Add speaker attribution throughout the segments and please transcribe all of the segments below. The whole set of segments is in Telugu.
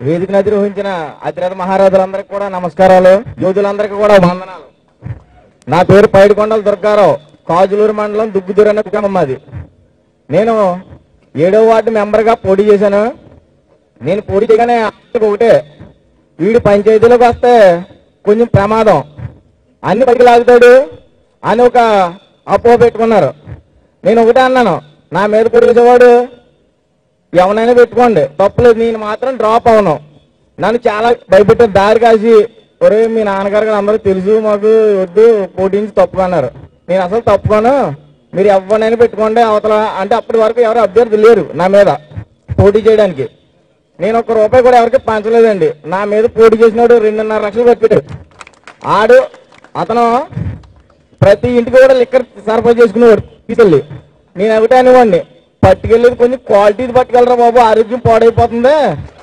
Speaker 1: వేదికను అధిరోహించిన అతిరథ మహారాజులందరికీ కూడా నమస్కారాలు యోధులందరికీ కూడా వందనాలు నా పేరు పైడికొండల దుర్గారావు కాజులూరు మండలం దుగ్గుదూరు అనే గ్రామం మాది నేను ఏడో వార్డు మెంబర్గా పోటీ చేశాను నేను పోటీ చేయగానే ఆశకు ఒకటే వీడు పంచాయతీలోకి వస్తే కొంచెం ప్రమాదం అన్ని పైకి లాగుతాడు అని ఒక అపోహ పెట్టుకున్నారు నేను ఒకటే అన్నాను నా మీద పోటీ చేసేవాడు ఎవరైనా పెట్టుకోండి తప్పలేదు నేను మాత్రం డ్రాప్ అవను నన్ను చాలా భయపెట్టారు దారి కాసి ఒరే మీ నాన్నగారు కూడా అందరూ తెలుసు మాకు వద్దు పోటీ నుంచి తప్పుకున్నారు నేను అసలు తప్పుకోను మీరు ఎవరినైనా పెట్టుకోండి అవతల అంటే అప్పటి వరకు ఎవరు అభ్యర్థులు లేరు నా మీద పోటీ చేయడానికి నేను ఒక్క రూపాయి కూడా ఎవరికి పంచలేదండి నా మీద పోటీ చేసినాడు రెండున్నర లక్షలు పెట్టాడు ఆడు అతను ప్రతి ఇంటికి కూడా లిక్కర్ సరఫరా చేసుకునేవాడు తీసుకెళ్ళి నేను ఒకటే అనివ్వండి పట్టుకెళ్ళేది కొంచెం క్వాలిటీ పట్టుకెళ్ళరా బాబు ఆరోగ్యం పాడైపోతుంది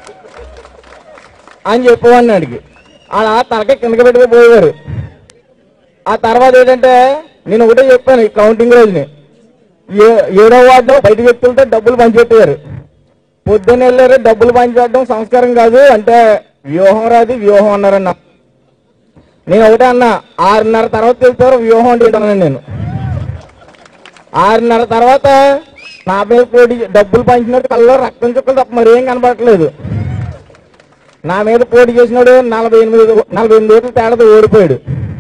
Speaker 1: అని చెప్పేవాడిని అడిగి అలా తలకాయ కిందకి పెట్టుకుని పోయేవారు ఆ తర్వాత ఏంటంటే నేను ఒకటే చెప్పాను ఈ కౌంటింగ్ రోజుని ఏ- ఏడో వార్డులో బయట వ్యక్తులతో డబ్బులు పంచిపెట్టేవారు పొద్దున్న వెళ్ళారు డబ్బులు పంచిపెట్టడం సంస్కారం కాదు అంటే వ్యూహం రాదు వ్యూహం అన్నారన్న నేను ఒకటే అన్నా ఆరున్నర తర్వాత తెలుస్తారు వ్యూహం అంటే ఏంటన్నాను నేను ఆరున్నర తర్వాత నా మీద పోటీ డబ్బులు పంచినట్టు కల్లో రక్తం చుక్కలు తప్ప మరేం కనబడట్లేదు నా మీద పోటీ చేసినాడు నలభై ఎనిమిది నలభై ఎనిమిది ఓట్లు తేడాతో ఓడిపోయాడు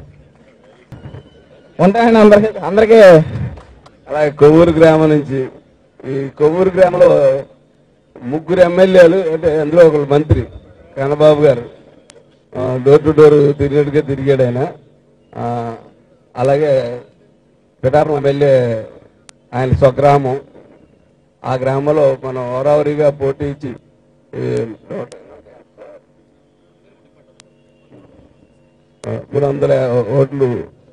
Speaker 1: ఉంటాయండి అందరికి అందరికీ
Speaker 2: అలాగే కొవ్వూరు గ్రామం నుంచి ఈ కొవ్వూరు గ్రామంలో ముగ్గురు ఎమ్మెల్యేలు అంటే అందులో ఒక మంత్రి కన్నబాబు గారు ఆ, డోర్ టు డోర్ తిరిగినట్టుగా తిరిగాడు ఆయన ఆ, అలాగే పిఠాపురం ఎమ్మెల్యే ఆయన స్వగ్రామం ఆ గ్రామంలో మనం ఓరావరిగా పోటీ ఇచ్చి ఈ నూట- ఆ, మూడు వందల ఓట్లు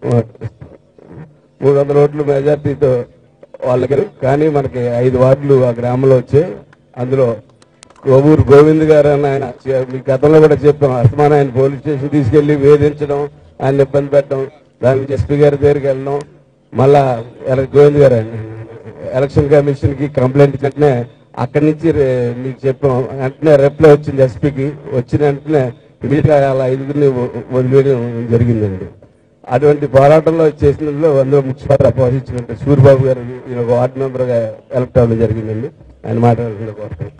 Speaker 2: మూడు వందల ఓట్లు మెజార్టీతో వాళ్ళకి కానీ మనకి ఐదు వార్డులు ఆ గ్రామంలో వచ్చాయి అందులో కోవూరు గోవింద్ గారు అని ఆయన చే- మీ గతంలో కూడా చెప్పాం అస్మాన్ ఆయన పోలీస్ స్టేషన్ తీసుకెళ్లి వేధించడం ఆయన ఇబ్బంది పెట్టడం దానికి ఎస్పీ గారి దగ్గరికి వెళ్ళడం మళ్ళా ఎల- గోవింద్ గారు ఆయన ఎలక్షన్ కమిషన్ కి కంప్లైంట్ వెంటనే అక్కడి నుంచి రే- మీకు చెప్పాం వెంటనే రిప్లై వచ్చింది ఎస్పీకి వచ్చిన వెంటనే ఇమీడియట్ గా అలా ఐదుగురిని వ- వదిలేయడం జరిగిందండి అటువంటి పోరాటంలో చేసినందులో అందులో ముఖ్య పాత్ర పోషించినట్టు సూర్యబాబు గారు ఈయన ఒక వార్డు మెంబర్ గా ఎలక్ట్ అవ్వడం జరిగిందండి ఆయన మాట్లాడుతున్న కోరుతాను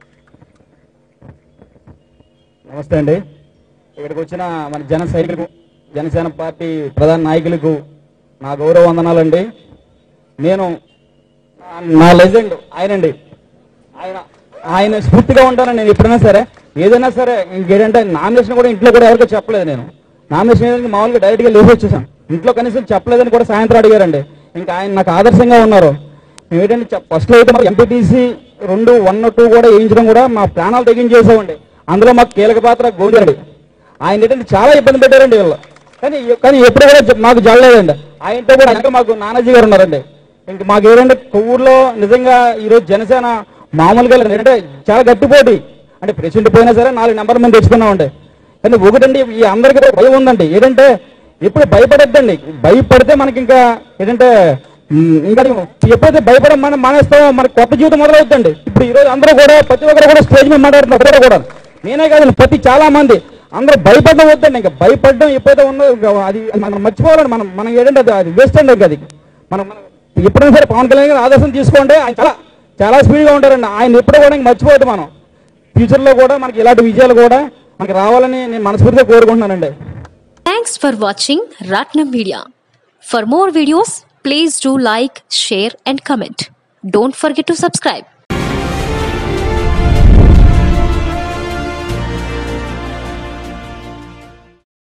Speaker 3: నమస్తే అండి ఇక్కడికి వచ్చిన మన జన సైనికులకు జనసేన పార్టీ ప్రధాన నాయకులకు నా గౌరవ వందనాలండి నేను నా లెజెండ్ ఆయనండి ఆయన ఆయన స్ఫూర్తిగా ఉంటాను నేను ఎప్పుడైనా సరే ఏదైనా సరే ఇంకేంటంటే నామినేషన్ కూడా ఇంట్లో కూడా ఎవరికీ చెప్పలేదు నేను నామినేషన్ వేయడానికి మామూలుగా డైరెక్ట్గా లేచి వచ్చేసాను ఇంట్లో కనీసం చెప్పలేదని కూడా సాయంత్రం అడిగారండి ఇంకా ఆయన నాకు ఆదర్శంగా ఉన్నారు మేము ఏంటంటే ఫస్ట్ లో అయితే మాకు ఎంపీటీసీ రెండు వన్ టూ కూడా వేయించడం కూడా మా ప్రాణాలు తెగించేసామండి అందులో మాకు కీలక పాత్ర గోవిందండి ఆయన ఏంటంటే చాలా ఇబ్బంది పెట్టారండి వీళ్ళు కానీ కానీ ఎప్పుడు కూడా చెప్- మాకు జల్లలేదండి ఆయనతో కూడా వెనక మాకు నానాజీ గారు ఉన్నారండి ఇంక మాకు ఏంటంటే కొవ్వూరులో నిజంగా ఈరోజు జనసేన మామూలుగా లేదు. ఏంటంటే చాలా గట్టి పోటీ అంటే ప్రెసిడెంట్ పోయినా సరే నాలుగు నెంబర్ మంది తెచ్చుకున్నామండి కానీ ఒకటండి ఈ అందరికీ కూడా భయం ఉందండి ఏంటంటే ఎప్పుడు భయపడద్దండి భయపడితే మనకి ఇంకా ఏంటంటే ఉమ్, ఇంకా ఎప్పుడైతే భయపడం మనం మానేస్తామో మనకి కొత్త జీవితం మొదలవుతుందండి ఇప్పుడు ఈ రోజు అందరూ కూడా ప్రతి ఒక్కరు కూడా స్టేజ్ మీద మాట్లాడుతున్నారు ఒకరు కూడా నేనే కాదు ప్రతి చాలా మంది అందరూ భయపడడం వద్దండి ఇంకా భయపడడం ఎప్పుడైతే ఉన్నదో ఇంకా అది మనం మర్చిపోవాలండి మనం మనం ఏంటంటే అది- అది వేస్ట్ అండి ఇంకా అది మనం మనం ఎప్పుడైనా సరే పవన్ కళ్యాణ్ గారు ఆదర్శం తీసుకోండి ఆయన చాలా చాలా స్పీడ్గా ఉంటారండి ఆయన ఎప్పుడు కూడా ఇంక మర్చిపోవద్దు మనం ఫ్యూచర్లో కూడా మనకి ఇలాంటి విజయాలు కూడా మనకి రావాలని నేను మనస్ఫూర్తిగా కోరుకుంటున్నానండి
Speaker 4: Thanks for watching Ratnam Media. For more videos, please do like, share, and comment. Don't forget to subscribe.